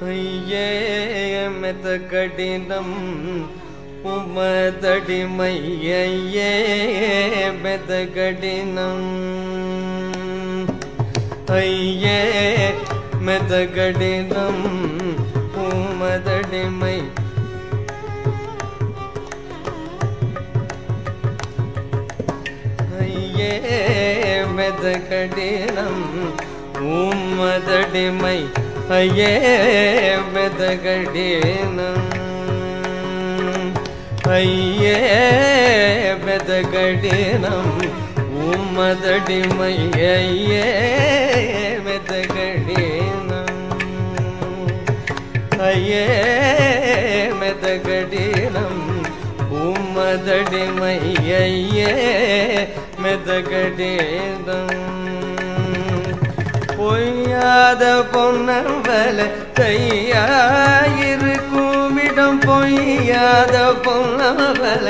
ஐயே மெத கடினம் உமதடிமை ஐயே மெத கடினம் ஐயே மெத கடினம் உமதடிமை ஐயே மெத கடினம் உம்மதடிமை ஐயே மெத கடினம் ஐயே மெத கடினம் உம்மதடிமை ஐயே மெத கடினம் ஐயே மெத கடினம் உம்மதடிமை ஐயே மெத கடினம் பொய்யாத பொன்னவல தையாயிருக்குமிடம் பொய்யாத பொன்னவல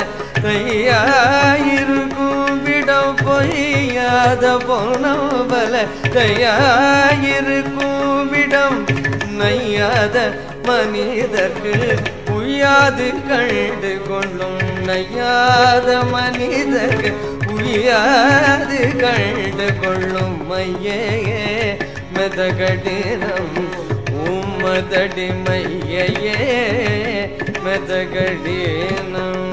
தையாயிருக்குமிடம் பொய்யாத பொன்னவல தையாயிருக்குமிடம் நையாத மனிதர்க்கு உய்யாது கண்டு கொள்ளும் நையாத மனிதர்க்கு உய்யாது கண்டு கொள்ளும் மையே மெதகடினம் உம்மதடிமையே மெதகடினம்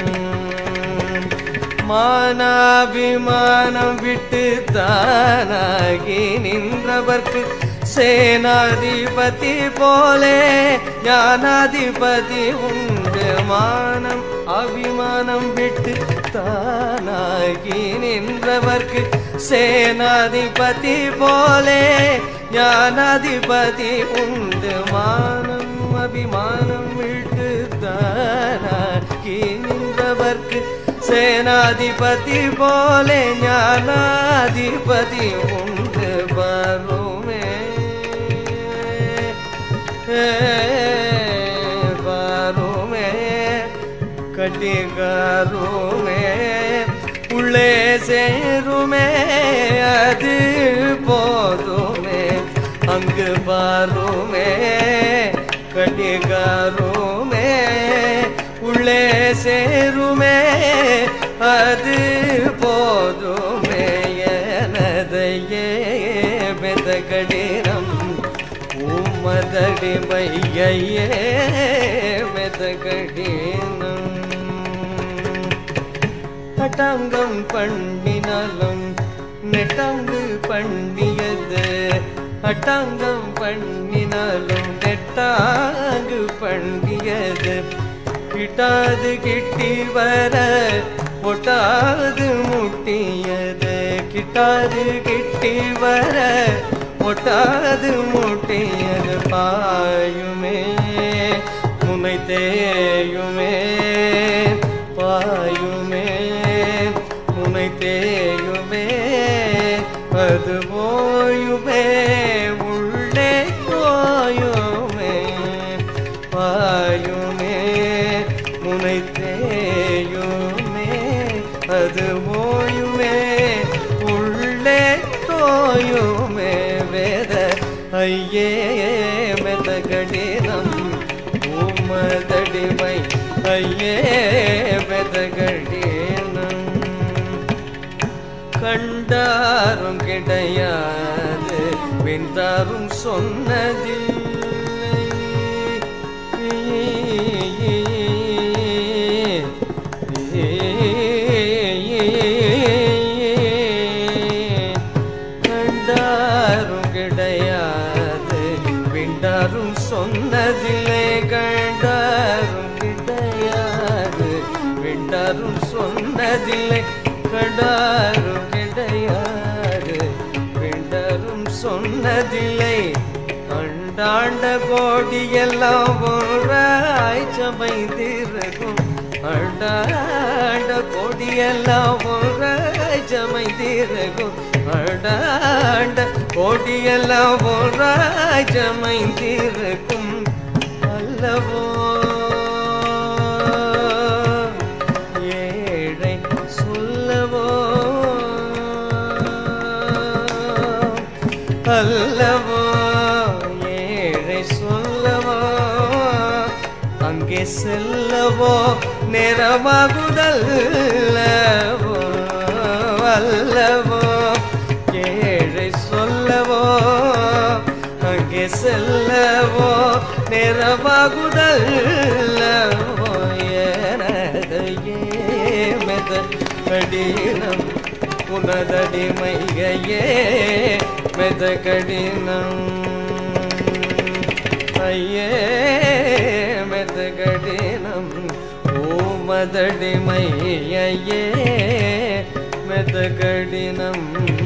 மானாபிமானம் விட்டு தானாகி நின்றவர்க்கு சேனாதிபதி போலே ஞானாதிபதி உண்டு மானம் அபிமானம் விட்டு தானாகி நின்றவர்க்கு சேனாதிபதி போலே ஞானாதிபதி உண்டு மானம் அபிமானம் விட்டு தானாகி நின்றவர்க்கு சேனாதிபதி போலே ஞானாதிபதி உண்டு வருமே வருமே கட்டிகாருமே உள்ளே சேருமே அது போதுமே அங்கு பாருமே கட்டிகாருமே உள்ளே சேருமே அது போதுமே எனதையே மெதகடினம் உம்மதடிமையே மெதகடினம் அட்டாங்கம் பண்ணினாலும் நெட்டாங்கு பண்ணியது அட்டாங்கம் பண்ணினாலும் நெட்டாங்கு பண்ணியது கிட்டாது கிட்டி வர ஒட்டாது முட்டியது கிட்டாது கிட்டி வர ஒட்டாது முட்டியது பாயுமே முனை தேயுமே பாயுமே முனை தேயுமே அது போயுமே உள்ளே போயுமே பாயுமே முனை தேயுமே அது போயுமே உள்ளே தோயுமே வேத ஐயே மெத கடினம் உமதடிமை ஐயே மெத கடினம் கண்டாரும் கிடையாது வென்றாரும் சொன்னதில்லை கண்டாரும் கிடையாது விண்டாரும் சொன்னதில்லை கண்டாரும் கிடையாது விண்டாரும் சொன்னதில்லை கண்டாரும் கிடையாது விண்டாரும் சொன்னதில்லை அண்டாண்ட கோடி எல்லாம் ஒன்றாய் சமைந்திருக்கும் அண்டாண்ட கோடி எல்லாம் ஒன்றாய் சமைந்திருக்கும் அண்டாண்ட கோடி எல்லாம் ஒன்றாய் சமைந்திருக்கும் அல்லவோ ஏழை சொல்லவோ அல்லவோ ஏழை சொல்லவோ அங்கே செல்லவோ நேரமாகுதல்லவோ அல்லவோ ஏழை சொல்லவோ அங்கே செல்லவோ நேரமாகுதல்லவோ எனது ஏமெத கடினம் உனதடிமைகையே மெத கடினம் ஐயே மெத கடினம் ஓமதடிமை ஐயே மெத கடினம்